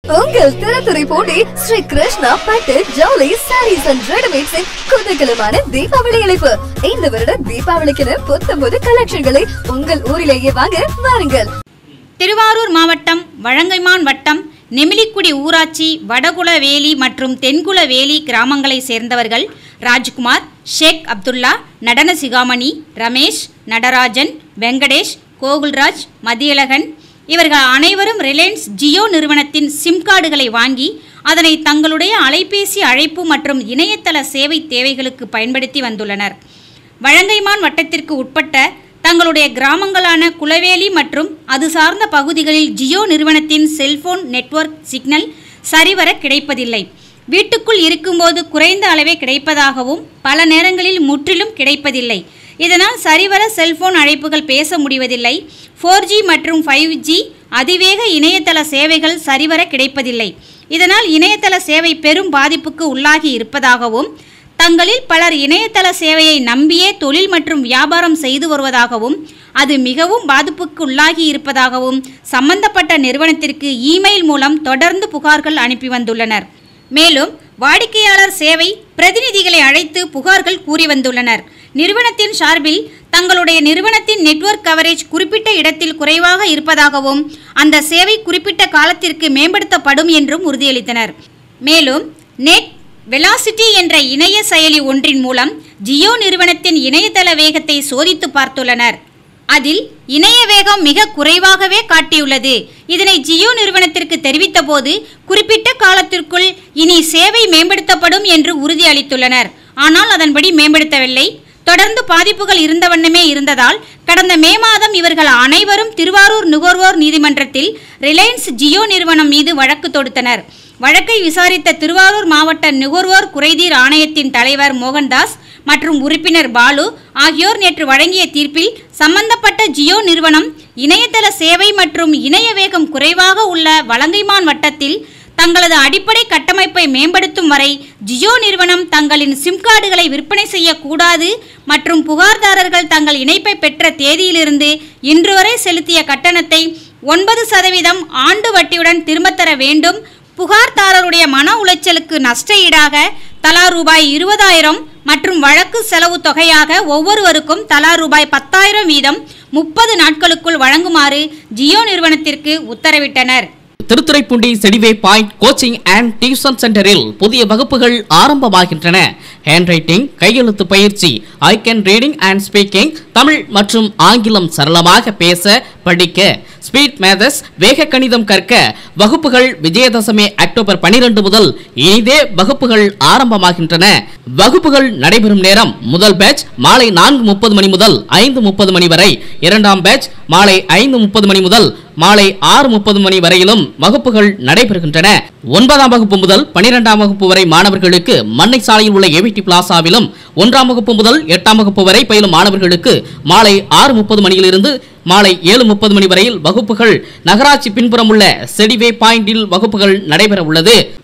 உங்கள் திறத்துறை போட்டி ஸ்ரீ கிருஷ்ணா பட்டு ஜவுளி சாரீஸ் அண்ட் ரெடிமேட்ஸின் குதூகலமான தீபாவளி அழைப்பு இந்த வருட தீபாவளிக்கென புத்தம்புது கலெக்ஷன்களை உங்கள் ஊரிலேயே வாங்க வாருங்கள் திருவாரூர் மாவட்டம் வழங்கைமான் வட்டம் நெமிலிக்குடி ஊராட்சி வடகுலவேலி மற்றும் தென்குலவேலி கிராமங்களை சேர்ந்தவர்கள் ராஜ்குமார் ஷேக் அப்துல்லா நடன சிகாமணி ரமேஷ் நடராஜன் வெங்கடேஷ் கோகுல்ராஜ் மதியழகன் இவர்கள் அனைவரும் ரிலையன்ஸ் ஜியோ நிறுவனத்தின் சிம் கார்டுகளை வாங்கி அதனை தங்களுடைய அலைபேசி அழைப்பு மற்றும் இணையதள சேவை தேவைகளுக்கு பயன்படுத்தி வந்துள்ளனர் வழங்கைமான் வட்டத்திற்கு உட்பட்ட தங்களுடைய கிராமங்களான குலவேலி மற்றும் அது சார்ந்த பகுதிகளில் ஜியோ நிறுவனத்தின் செல்போன் நெட்வொர்க் சிக்னல் சரிவர கிடைப்பதில்லை வீட்டுக்குள் இருக்கும்போது குறைந்த அளவே கிடைப்பதாகவும் பல நேரங்களில் முற்றிலும் கிடைப்பதில்லை இதனால் சரிவர செல்போன் அழைப்புகள் பேச முடிவதில்லை ஃபோர் ஜி மற்றும் ஃபைவ் ஜி அதிவேக இணையதள சேவைகள் சரிவர கிடைப்பதில்லை இதனால் இணையதள சேவை பெரும் பாதிப்புக்கு உள்ளாகி இருப்பதாகவும் தங்களில் பலர் இணையதள சேவையை நம்பியே தொழில் மற்றும் வியாபாரம் செய்து வருவதாகவும் அது மிகவும் பாதிப்புக்கு உள்ளாகி இருப்பதாகவும் சம்பந்தப்பட்ட நிறுவனத்திற்கு இமெயில் மூலம் தொடர்ந்து புகார்கள் அனுப்பி வந்துள்ளனர் மேலும் வாடிக்கையாளர் சேவை பிரதிநிதிகளை அழைத்து புகார்கள் கூறி வந்துள்ளனர் நிறுவனத்தின் சார்பில் தங்களுடைய நிறுவனத்தின் நெட்வொர்க் கவரேஜ் குறிப்பிட்ட இடத்தில் குறைவாக இருப்பதாகவும் அந்த சேவை குறிப்பிட்ட காலத்திற்கு மேம்படுத்தப்படும் என்றும் உறுதியளித்தனர் மேலும் நெட் வெலாசிட்டி என்ற இணைய செயலி ஒன்றின் மூலம் ஜியோ நிறுவனத்தின் இணையதள வேகத்தை சோதித்து பார்த்துள்ளனர் அதில் இணைய வேகம் மிக குறைவாகவே காட்டியுள்ளது இதனை ஜியோ நிறுவனத்திற்கு தெரிவித்தபோது குறிப்பிட்ட காலத்திற்குள் இனி சேவை மேம்படுத்தப்படும் என்று உறுதியளித்துள்ளனர் ஆனால் அதன்படி மேம்படுத்தவில்லை தொடர்ந்து பாதிப்புகள் இருந்த வண்ணமே இருந்ததால் கடந்த மே மாதம் இவர்கள் அனைவரும் திருவாரூர் நுகர்வோர் நீதிமன்றத்தில் ரிலையன்ஸ் ஜியோ நிறுவனம் மீது வழக்கு தொடுத்தனர் வழக்கை விசாரித்த திருவாரூர் மாவட்ட நுகர்வோர் குறைதீர் ஆணையத்தின் தலைவர் மோகன்தாஸ் மற்றும் உறுப்பினர் பாலு ஆகியோர் நேற்று வழங்கிய தீர்ப்பில் சம்பந்தப்பட்ட ஜியோ நிறுவனம் இணையதள சேவை மற்றும் இணைய வேகம் குறைவாக உள்ள வலங்கைமான் வட்டத்தில் தங்களது அடிப்படை கட்டமைப்பை மேம்படுத்தும் வரை ஜியோ நிறுவனம் தங்களின் சிம் கார்டுகளை விற்பனை செய்யக்கூடாது மற்றும் புகார்தாரர்கள் தங்கள் இணைப்பை பெற்ற தேதியிலிருந்து இன்று வரை செலுத்திய கட்டணத்தை ஒன்பது சதவீதம் ஆண்டு வட்டியுடன் திரும்பத் தர வேண்டும் புகார்தாரருடைய மன உளைச்சலுக்கு நஷ்ட ஈடாக தலா ரூபாய் இருபதாயிரம் மற்றும் வழக்கு செலவு தொகையாக ஒவ்வொருவருக்கும் தலா ரூபாய் பத்தாயிரம் வீதம் முப்பது நாட்களுக்குள் வழங்குமாறு ஜியோ நிறுவனத்திற்கு உத்தரவிட்டனர் திருத்துறைப்பூண்டி செடிவே பாயிண்ட் கோச்சிங் அண்ட் டியூஷன் சென்டரில் புதிய வகுப்புகள் ஆரம்பமாகின்றன ஹேண்ட் ரைட்டிங் கையெழுத்து பயிற்சி I can reading and speaking Tamil மற்றும் ஆங்கிலம் சரளமாக பேச படிக்க ஸ்பீட் மேதஸ் வேக கணிதம் கற்க வகுப்புகள் விஜயதசமி அக்டோபர் 12 முதல் இனிதே வகுப்புகள் ஆரம்பமாகின்றன வகுப்புகள் நடைபெறும் நேரம் முதல் பேட்ச் மாலை நான்கு முப்பது மணி முதல் ஐந்து முப்பது மணி வரை இரண்டாம் பேட்ச் மாலை ஐந்து முப்பது மணி முதல் மாலை ஆறு முப்பது மணி வரையிலும் வகுப்புகள் நடைபெறுகின்றன ஒன்பதாம் வகுப்பு முதல் பனிரெண்டாம் வகுப்பு வரை மாணவர்களுக்கு மண்ணை சாலையில் உள்ள ஏவிடி பிளாசாவிலும் ஒன்றாம் வகுப்பு முதல் எட்டாம் வகுப்பு வரை பயிலும் மாணவர்களுக்கு மாலை ஆறு முப்பது மணியிலிருந்து மாலை ஏழு முப்பது மணி வரையில் வகுப்புகள் நகராட்சி பின்புறம் உள்ள செடிவே பாயிண்டில் வகுப்புகள் நடைபெற உள்ளது